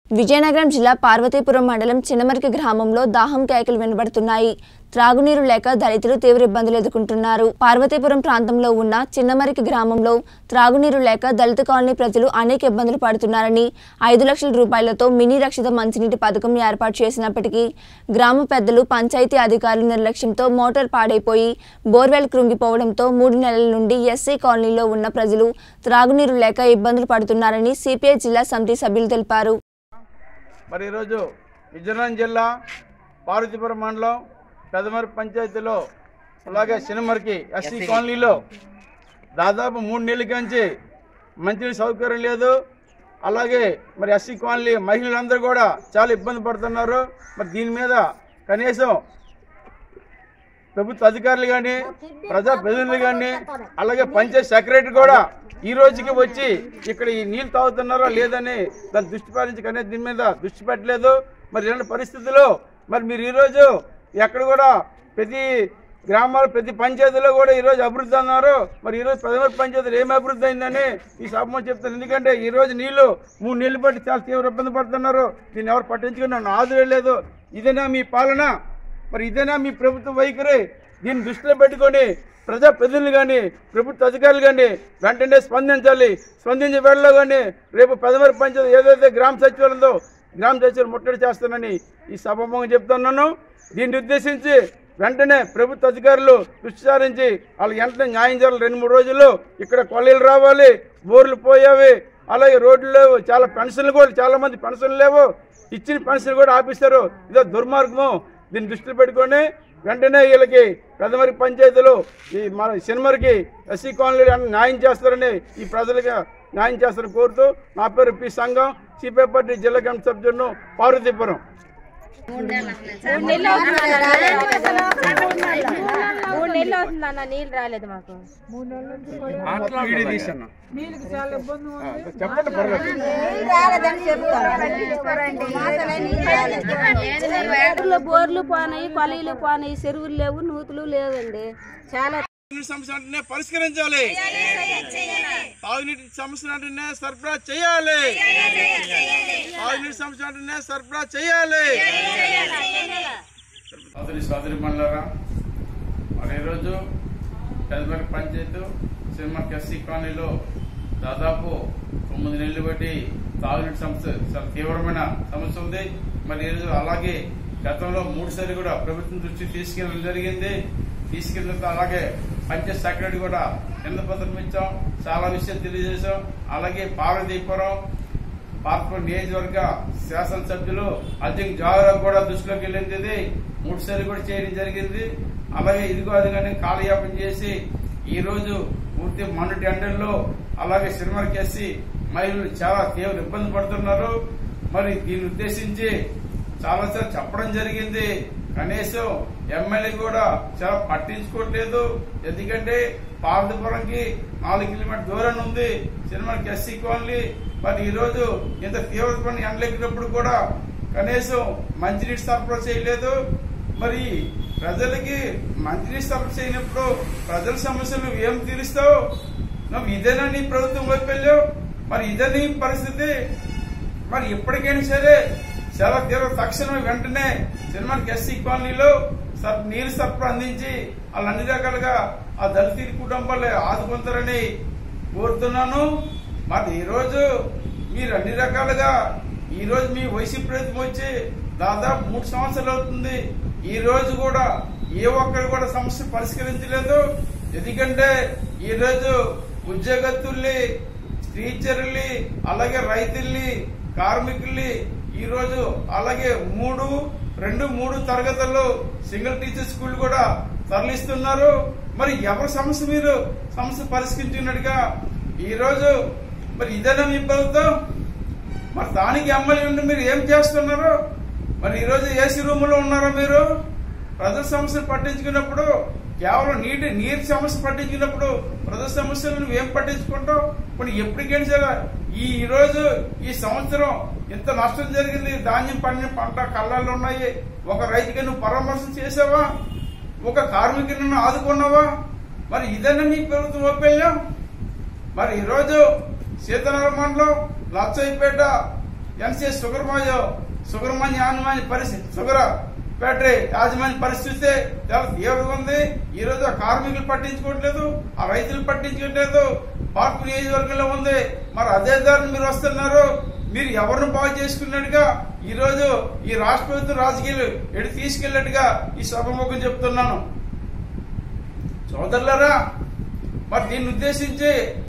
విజయనగరం జిల్లా పార్వతీపురం మండలం చిన్నమరికి గ్రామంలో దాహం కేకలు వినబడుతున్నాయి త్రాగునీరు లేక దళితులు తీవ్ర ఇబ్బందులు ఎదుర్కొంటున్నారు పార్వతీపురం ప్రాంతంలో ఉన్న చిన్నమరికి గ్రామంలో త్రాగునీరు లేక దళిత కాలనీ ప్రజలు అనేక ఇబ్బందులు పడుతున్నారని ఐదు లక్షల రూపాయలతో మినీ రక్షిత మంచినీటి పథకం ఏర్పాటు చేసినప్పటికీ గ్రామ పెద్దలు పంచాయతీ అధికారుల నిర్లక్ష్యంతో మోటార్ పాడైపోయి బోర్వెల్ కృంగిపోవడంతో మూడు నెలల నుండి ఎస్సీ కాలనీలో ఉన్న ప్రజలు త్రాగునీరు లేక ఇబ్బందులు పడుతున్నారని సిపిఐ జిల్లా సమితి సభ్యులు తెలిపారు మరి ఈరోజు విజయనగరం జిల్లా పార్వతీపురం మండలం పెదమరి పంచాయతీలో అలాగే సినిమరికి ఎస్సీ కాలనీలో దాదాపు మూడు నెలల కంచి మంచి సౌకర్యం లేదు అలాగే మరి ఎస్సీ కాలనీ మహిళలందరూ కూడా చాలా ఇబ్బంది పడుతున్నారు మరి దీని మీద కనీసం ప్రభుత్వ అధికారులు కానీ ప్రజా ప్రతినిధులు కానీ అలాగే పంచాయత్ సెక్రటరీ కూడా ఈ రోజుకి వచ్చి ఇక్కడ ఈ నీళ్ళు తాగుతున్నారో లేదని దాన్ని దృష్టి పాలించి కానీ దీని మీద దృష్టి పెట్టలేదు మరి ఇలాంటి పరిస్థితుల్లో మరి మీరు ఈరోజు ఎక్కడ కూడా ప్రతి గ్రామాలు ప్రతి పంచాయతీలో కూడా ఈరోజు అభివృద్ధి అన్నారు మరి ఈరోజు ప్రథమ పంచాయతీలు ఏమి అభివృద్ధి అయిందని ఈ సభ చెప్తాను ఎందుకంటే ఈ రోజు నీళ్లు మూడు నీళ్లు పట్టి చాలా తీవ్ర ఇబ్బంది పడుతున్నారు దీన్ని ఎవరు పట్టించుకుని నన్ను ఆదులేదు ఇదేనా మీ పాలన మరి ఇదేనా మీ ప్రభుత్వ వైఖరి దీన్ని దృష్టిలో పెట్టుకొని ప్రజా ప్రతినిధులు కానీ ప్రభుత్వ అధికారులు కానీ వెంటనే స్పందించాలి స్పందించే వేళలో కానీ రేపు పెదమరి పంచాయతీ ఏదైతే గ్రామ సచివాలయం ఉందో గ్రామ సచివాలయం ముట్టడి చేస్తానని ఈ సభాముఖంగా చెప్తున్నాను దీన్ని ఉద్దేశించి వెంటనే ప్రభుత్వ అధికారులు దృష్టి సారించి వాళ్ళకి వెంటనే న్యాయం చేయాలి రెండు మూడు రోజుల్లో ఇక్కడ కొల్లీలు రావాలి బోర్లు పోయావి అలాగే రోడ్లు లేవు చాలా పెన్షన్లు కూడా చాలా మంది పెన్షన్లు లేవు ఇచ్చిన పెన్షన్ కూడా ఆపిస్తారు ఇదో దుర్మార్గము దీన్ని దృష్టిలో పెట్టుకొని వెంటనే వీళ్ళకి పెదమరి పంచాయతీలు ఈ మన సినిమరికి ఎస్సీ కాలనీలు న్యాయం చేస్తారని ఈ ప్రజలకు న్యాయం చేస్తారని కోరుతూ నా పేరు పి సంఘం సిపిఐ పార్టీ జిల్లా కమిటీ సభ్యులను పార్వతీపురం మూడు నెలలు అవుతుందన్న నీళ్ళు రాలేదు మాకు చెప్పండి పర్లేదు ఊర్లో బోర్లు పోనాయి కొలయిలు పోనాయి చెరువులు లేవు నూతులు లేవండి చాలా తాగునీటి సమస్య అంటేనే పరిష్కరించాలి తాగునీటి సమస్య అంటేనే సరఫరా చేయాలి తాగునీటి సమస్య అంటేనే సరఫరా చేయాలి సోదరి సోదరి మళ్ళారా మరి ఈరోజు పెదమరి పంచాయతీ సినిమాకి ఎస్సీ కాలనీలో దాదాపు తొమ్మిది నెలలు బట్టి తాగునీటి సమస్య చాలా తీవ్రమైన సమస్య ఉంది మరి ఈరోజు అలాగే గతంలో మూడు సార్లు కూడా ప్రభుత్వం దృష్టికి తీసుకెళ్ళడం జరిగింది తీసుకెళ్ళిన తర్వాత అలాగే పంచాయత్ సెక్రటరీ కూడా కింద పత్రం ఇచ్చాం చాలా విషయాలు తెలియజేశాం అలాగే పార్వతీపురం పార్పూర్ నియోజకవర్గ శాసనసభ్యులు అర్జున్ జావరావు కూడా దృష్టిలోకి వెళ్ళింది మూడు సార్లు కూడా చేయడం జరిగింది అలాగే ఇదిగో అది కానీ కాలయాపన చేసి ఈ రోజు పూర్తి మొన్నటి ఎండల్లో అలాగే సినిమాకి వేసి మహిళలు చాలా తీవ్ర ఇబ్బంది పడుతున్నారు మరి దీన్ని ఉద్దేశించి చాలాసార్లు చెప్పడం జరిగింది కనీసం ఎమ్మెల్యే కూడా చాలా పట్టించుకోవట్లేదు ఎందుకంటే పార్వతీపురంకి నాలుగు కిలోమీటర్ దూరం ఉంది సినిమాకి ఎస్సీ కాలనీ మరి ఈ రోజు ఇంత తీవ్రమైన ఎండలెక్కినప్పుడు కూడా కనీసం మంచినీటి సరఫరా చేయలేదు మరి ప్రజలకి మంచినీటి సరఫరా చేయనప్పుడు ప్రజల సమస్యలు ఏం తీరుస్తావు నువ్వు ఇదేనా నీ ప్రభుత్వం వైపు వెళ్ళావు మరి ఇదే నీ పరిస్థితి మరి ఎప్పటికైనా సరే చాలా తీవ్ర తక్షణమే వెంటనే సినిమాకి ఎస్సీ కాలనీలో సర్ నీరు సరఫరా అందించి వాళ్ళు అన్ని రకాలుగా ఆ దళిత కుటుంబాలు ఆదుకుంటారని కోరుతున్నాను మరి ఈ రోజు మీరు అన్ని రకాలుగా ఈ రోజు మీ వైసీపీ ప్రభుత్వం వచ్చి దాదాపు మూడు సంవత్సరాలు అవుతుంది ఈ రోజు కూడా ఏ ఒక్కరు కూడా సమస్య పరిష్కరించలేదు ఎందుకంటే ఈ రోజు ఉద్యోగస్తుల్ని టీచర్లు అలాగే రైతుల్ని కార్మికుల్ని ఈ రోజు అలాగే మూడు రెండు మూడు తరగతుల్లో సింగిల్ టీచర్ స్కూల్ కూడా తరలిస్తున్నారు మరి ఎవరి సమస్య మీరు సమస్య పరిష్కరించినట్టుగా ఈ రోజు మరి ఇదేనా మీ ప్రభుత్వం మరి దానికి ఎమ్మెల్యే ఉండి మీరు ఏం చేస్తున్నారు మరి ఈ రోజు ఏసీ రూమ్ లో ఉన్నారా మీరు ప్రజల సమస్యలు పట్టించుకున్నప్పుడు కేవలం నీటి నీటి సమస్య పట్టించుకున్నప్పుడు ప్రజల సమస్యలు నువ్వు ఏం పట్టించుకుంటావు ఇప్పుడు ఎప్పటికైనా సరే ఈ ఈ రోజు ఈ సంవత్సరం ఇంత నష్టం జరిగింది ధాన్యం పండిన పంట కళ్ళల్లో ఉన్నాయి ఒక రైతుకి నువ్వు పరామర్శ చేసావా ఒక కార్మికుని నువ్వు ఆదుకున్నావా మరి ఇదన్నా నీ ప్రభుత్వం వైఫల్యం మరి ఈరోజు సీతారామ మండలం లచ్చయ్యపేట ఎన్సీఎస్ షుగర్ మాజో షుగర్ మంది యాజమాన్య పరిస్థితి షుగర్ ఫ్యాక్టరీ యాజమాన్య పరిస్థితి చాలా తీవ్రంగా ఉంది ఈ రోజు ఆ కార్మికులు పట్టించుకోవట్లేదు ఆ రైతులు పట్టించుకోవట్లేదు పార్కు నియోజకవర్గంలో ఉంది మరి అదే దారిని మీరు వస్తున్నారు మీరు ఎవరిని బాగు చేసుకున్నట్టుగా ఈ రోజు ఈ రాష్ట్ర ప్రభుత్వం రాజకీయాలు ఎటు తీసుకెళ్లినట్టుగా ఈ సభముఖం చెప్తున్నాను సోదరులారా మరి దీన్ని ఉద్దేశించి